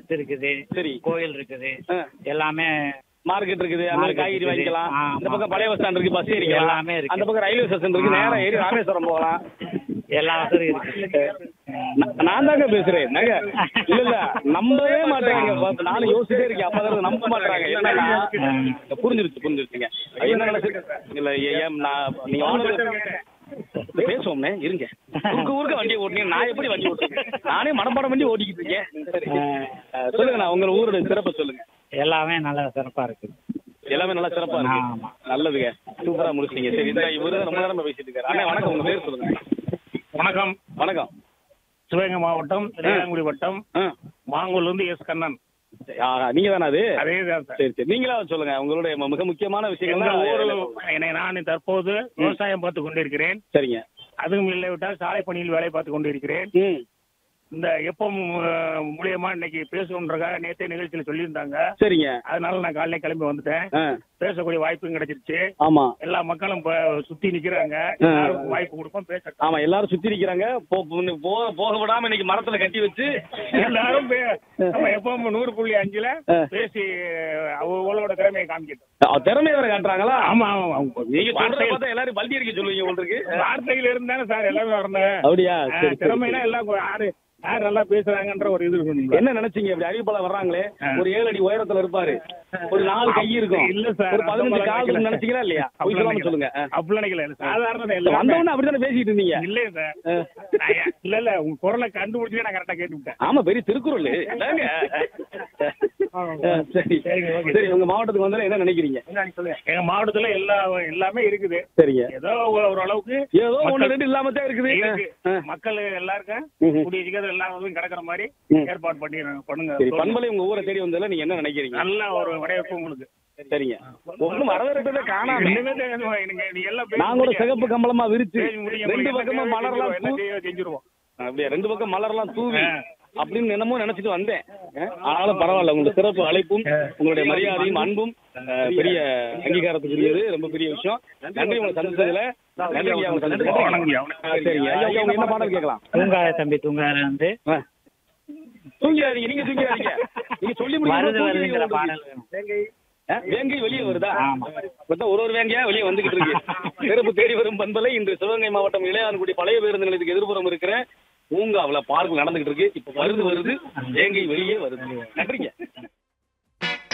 Search இருக்குது சரி கோயில் இருக்குது ஆ. எல்லாமே மார்க்கெட் இருக்குது அங்க Market காய்கறி இருக்குது. வாங்கிக்கலாம் ஆ, இந்த ஆமா. பக்கம் பழைய பஸ் ஸ்டாண்ட் இருக்கு பஸ் ஏறிக்கலாம் எல்லாமே இருக்கு. அந்த பக்கம் ரயில்வே ஸ்டேஷன் இருக்கு ஆ. நேரா ஏறி ராமேஸ்வரம் போகலாம் எல்லா வசதியும் இருக்குது நா- நான் தாங்க பேசுறேன் நாங்க இல்ல இல்ல நம்பவே மாட்டாங்க ப- நானும் யோசிச்சிட்டே இருக்கேன் அப்பதான் நம்ப மாட்டாங்க என்னன்னா புரிஞ்சிருச்சு புரிஞ்சிருச்சுங்க என்ன நினைச்சு இல்ல ஏ- ஏன் நான் நீங்க வாங்க பேசுவோம்னே இருங்க ஊருக்கு ஊருக்கு வண்டி ஓட்டுனீங்க நான் எப்படி வண்டி ஓட்டுறேன் நானே மனப்பாடம் வண்டி ஓட்டிக்கிட்டு இருக்கேன் சரி அஹ், சொல்லுங்க நான் உங்க ஊரோட சிறப்பை சொல்லுங்க எல்லாமே நல்லா சிறப்பா இருக்குது எல்லாமே நல்லா சிறப்பா இருக்கு ஆமா. நல்லதுங்க சூப்பரா முடிச்சிட்டீங்க சரி இந்த இவரு ரொம்ப நேரமா பேசிட்டு இருக்காரு அண்ணா வணக்கம் உங்க பேர் சொல்லுங்க வணக்கம் வணக்கம் சிவகங்கை மாவட்டம் இளையாங்குடி வட்டம் ஆ. மாங்கூர்ல இருந்து எஸ் கண்ணன் ஆ, நீங்க தானே அது அதே தான் சார் சரி சரி நீங்களா சொல்லுங்க உங்களுடைய ம- மிக முக்கியமான எங்க விஷயங்கள் ஊரில் என்னை நான் தற்போது விவசாயம் பார்த்து கொண்டிருக்கிறேன் சரிங்க அதுவும் இல்லை விட்டால் சாலை பணியில் வேலை பார்த்து கொண்டிருக்கிறேன் ம் இந்த எப்போ மூலியமா இன்னைக்கு பேசணுன்றக்காக நேற்றைய நிகழ்ச்சியில சொல்லியிருந்தாங்க சரிங்க அதனால நான் காலையில கிளம்பி வந்துட்டேன் ஆ பேசக்கூடிய வாய்ப்பும் கிடைச்சிருச்சு ஆமா எல்லா மக்களும் இப்ப சுத்தி நிக்கிறாங்க ஆ. எல்லாருக்கும் வாய்ப்பு கொடுப்போம் பேசட்டும் ஆமா எல்லாரும் சுத்தி நிக்கிறாங்க போ- போ- போக போக விடாம இன்னைக்கு மரத்துல கட்டி வச்சு எல்லாரும் பே- நம்ம எப்பவும் நூறு புள்ளி அஞ்சுல ஆ. பேசி அவங்களோட திறமையை காமிக்கட்டும் அ, திறமையை வேற காட்டுறாங்களா ஆமா ஆமா ஆமா. நீங்க சொல்றத வார்த்தை- பார்த்தா எல்லாரும் பல்டி அடிக்க சொல்லுவீங்க உங்களுக்கு வார்த்தைகள் இருந்தாலும் சார் எல்லாமே வரணும் அப்படியா ஆ, சரி, சரி, திறமைனா சரி. எல்லாம் யாரு யார் நல்லா பேசுறாங்கன்ற ஒரு இது இருக்கணும் என்ன நினைச்சீங்க இப்படி அறிவிப்பாளர் வர்றாங்களே ஆ. ஒரு ஏழு அடி உயரத்துல இருப்பாரு ஒரு நாலு கை இருக்கும் இல்ல சார், ஒரு பதினஞ்சு அந்த கால் மாதிரி இருக்குன்னு நினைச்சீங்களா இல்லையா போய் அப்படிலாம் சொல்லாம சொல்லுங்க ஆ. அப்படிலாம் நினைக்கல சாதாரண எல்லாமே வந்தவொடனே அப்படித்தானே பேசிட்டு இருந்தீங்க இல்ல சார் நான் ஏன்- இல்ல இல்ல உங்க குரலை கண்டுபிடிச்சே நான் கரெக்டா கேட்டு விட்டேன் ஆமா பெரிய திருக்குறள் என்னங்க? ஆ, சரி சரிங்க, ஓகே. சரி உங்க மாவட்டத்துக்கு வந்தாலும் என்ன நினைக்கிறீங்க எங்க மாவட்டத்துல எல்லா எல்லாமே இருக்குது சரிங்க ஏதோ ஒரு- ஓரளவுக்கு ஏதோ ஒண்ணு மக்கள் ரெண்டு இல்லாம தான் இருக்குது இருக்கு. ஆ, ஆ. மக்கள் எல்லாருக்கும் ம்ஹும். கூடிய சீக்கிரம் எல்லா இதுவும் கிடக்குற மாதிரி ம். ஏற்பாடு பண்ணி பண்ணுங்க சரி பண்பலை உங்க ஊரை தேடி வந்ததுல நீங்க என்ன நினைக்கிறீங்க நல்ல ஒரு வரவேற்பு உங்களுக்கு சரிங்க ஒண்ணும் வரவேற்பதை காணாம இனிமே தான் எனக்கு நீங்க எல்லாம் பேசி நான் கூட முடிங்க. சிகப்பு கம்பளமா விரிச்சு பேசி முடிங்க. ரெண்டு உங்களுக்கு பக்கமா என்ன மலர்லாம் தேவையோ என்ன தூ தேவையோ செஞ்சிருவோம் அப்படியே ரெண்டு பக்கம் மலர்லாம் தூவி ஆ. அப்படின்னு என்னமோ நினைச்சிட்டு வந்தேன் ஆ, ஆனாலும் பரவாயில்ல உங்க சிறப்பு அழைப்பும் உங்களுடைய மரியாதையும் அன்பும் ஆ, பெரிய அங்கீகாரத்துக்குரியது ரொம்ப பெரிய விஷயம் நன்றி உங்களை சந்திச்சதுல நன்றி ஐயா, உங்களை சந்திச்சதுல. வணக்கங்க. ஆ, சரிங்க ஐயா ஐயா, உங்க என்ன பாடல் கேட்கலாம் தூங்காத தம்பி தூங்காத வந்து ஆ. தூங்கிடாதீங்க நீங்க தூங்கிடாதீங்க நீங்க சொல்லி வருது முடியும் வருதுங்கிற பாடல் வேணும். வேங்கை வெளியே வருதா ஆமா. மொத்தம் ஒரு ஒரு வேங்கையா வெளியே வந்துகிட்டு இருக்கு சிறப்பு தேடி வரும் பண்பலை இன்று சிவகங்கை மாவட்டம் இளையான்குடி பழைய பேருந்து நிலையத்துக்கு எதிர்புறம் இருக்கிற பூங்காவுல பார்க் நடந்துகிட்டு இருக்கு இப்ப வருது வருது வேங்கை வெளியே வருது நன்றிங்க